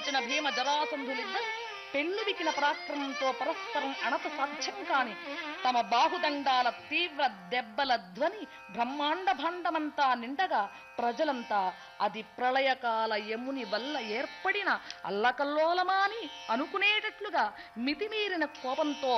వచ్చిన భీమ జరాసంధులిద్దరు పెళ్లివికిన పరాక్రమంతో పరస్పరం అణత సాధ్యం కాని తమ బాహుదండాల తీవ్ర దెబ్బల ధ్వని బ్రహ్మాండ భాండమంతా నిండగా ప్రజలంతా అది ప్రళయకాల యముని వల్ల ఏర్పడిన అల్లకల్లోలమా అని అనుకునేటట్లుగా మితిమీరిన కోపంతో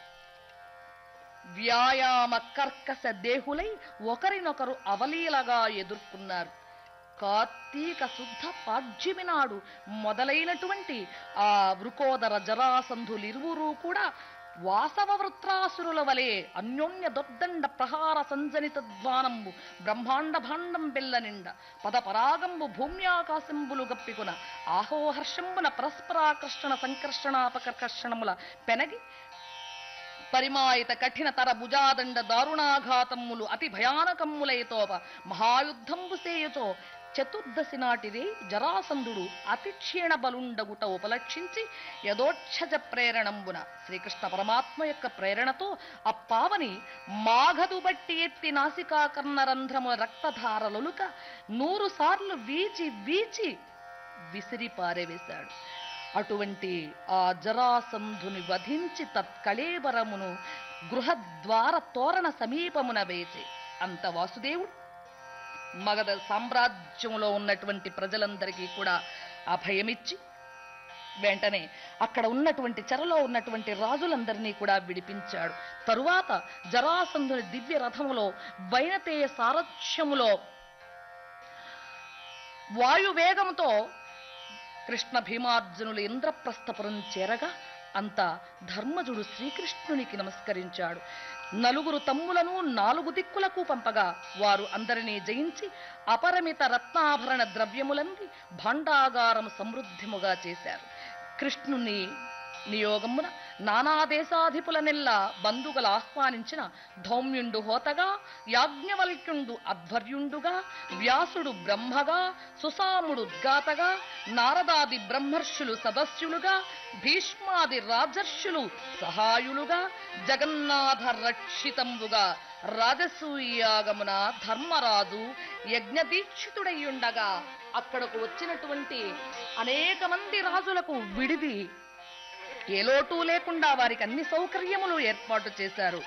వ్యాయామ కర్కశ దేహులై ఒకరినొకరు అవలీలగా ఎదుర్కొన్నారు కార్తీక శుద్ధ పాడ్యమి నాడు మొదలైనటువంటి ఆ వృకోదర జరాసంధులిరువురూ కూడా వాసవ వృత్రాసురుల వలె అన్యోన్య దొద్దండ ప్రహార సంజనిత ధ్వానంబు బ్రహ్మాండ భాండం బెల్ల నిండ పద పరాగంబు భూమ్యాకాశంబులు గప్పికున ఆహోహర్షంబున పరస్పరాకర్షణ సంకర్షణాపకర్షణముల పెనగి పరిమాయిత కఠిన తర భుజాదండ దారుణాఘాతమ్ములు అతి భయానకమ్ములైతోప మహాయుద్ధంబు సేయుతో చతుర్దశి నాటిదే జరాసంధుడు అతి క్షీణ బలుండగుట ఉపలక్షించి యథోక్షజ ప్రేరణంబున శ్రీకృష్ణ పరమాత్మ యొక్క ప్రేరణతో అప్పావని మాఘదు బట్టి ఎత్తి నాసికాకర్ణ రంధ్రముల రక్తధారలొలుక నూరు సార్లు వీచి వీచి విసిరి పారవేశాడు అటువంటి ఆ జరాసంధుని వధించి తత్కళేబరమును గృహద్వార తోరణ సమీపమున వేచి అంత వాసుదేవుడు మగధ సామ్రాజ్యంలో ఉన్నటువంటి ప్రజలందరికీ కూడా అభయమిచ్చి వెంటనే అక్కడ ఉన్నటువంటి చెరలో ఉన్నటువంటి రాజులందరినీ కూడా విడిపించాడు తరువాత జరాసంధుని దివ్య రథములో వైనతేయ సారథ్యములో వాయువేగంతో కృష్ణ భీమార్జునులు ఇంద్రప్రస్థపురం చేరగా అంత ధర్మజుడు శ్రీకృష్ణునికి నమస్కరించాడు నలుగురు తమ్ములను నాలుగు దిక్కులకు పంపగా వారు అందరినీ జయించి అపరిమిత రత్నాభరణ ద్రవ్యములంది భాండాగారం సమృద్ధిముగా చేశారు కృష్ణుని నియోగమున నానా దేశాధిపులనెల్లా బంధువులు ఆహ్వానించిన ధౌమ్యుండు హోతగా యాజ్ఞవల్క్యుండు అధ్వర్యుండుగా వ్యాసుడు బ్రహ్మగా సుసాముడు ఉద్గాతగా నారదాది బ్రహ్మర్షులు సదస్యులుగా భీష్మాది రాజర్షులు సహాయులుగా జగన్నాథ రక్షితంబుగా రాజసూయాగమున ధర్మరాజు యజ్ఞదీక్షితుడయ్యుండగా అక్కడకు వచ్చినటువంటి అనేక మంది రాజులకు విడిది ఏ లోటు లేకుండా వారికి అన్ని సౌకర్యములు ఏర్పాటు చేశారు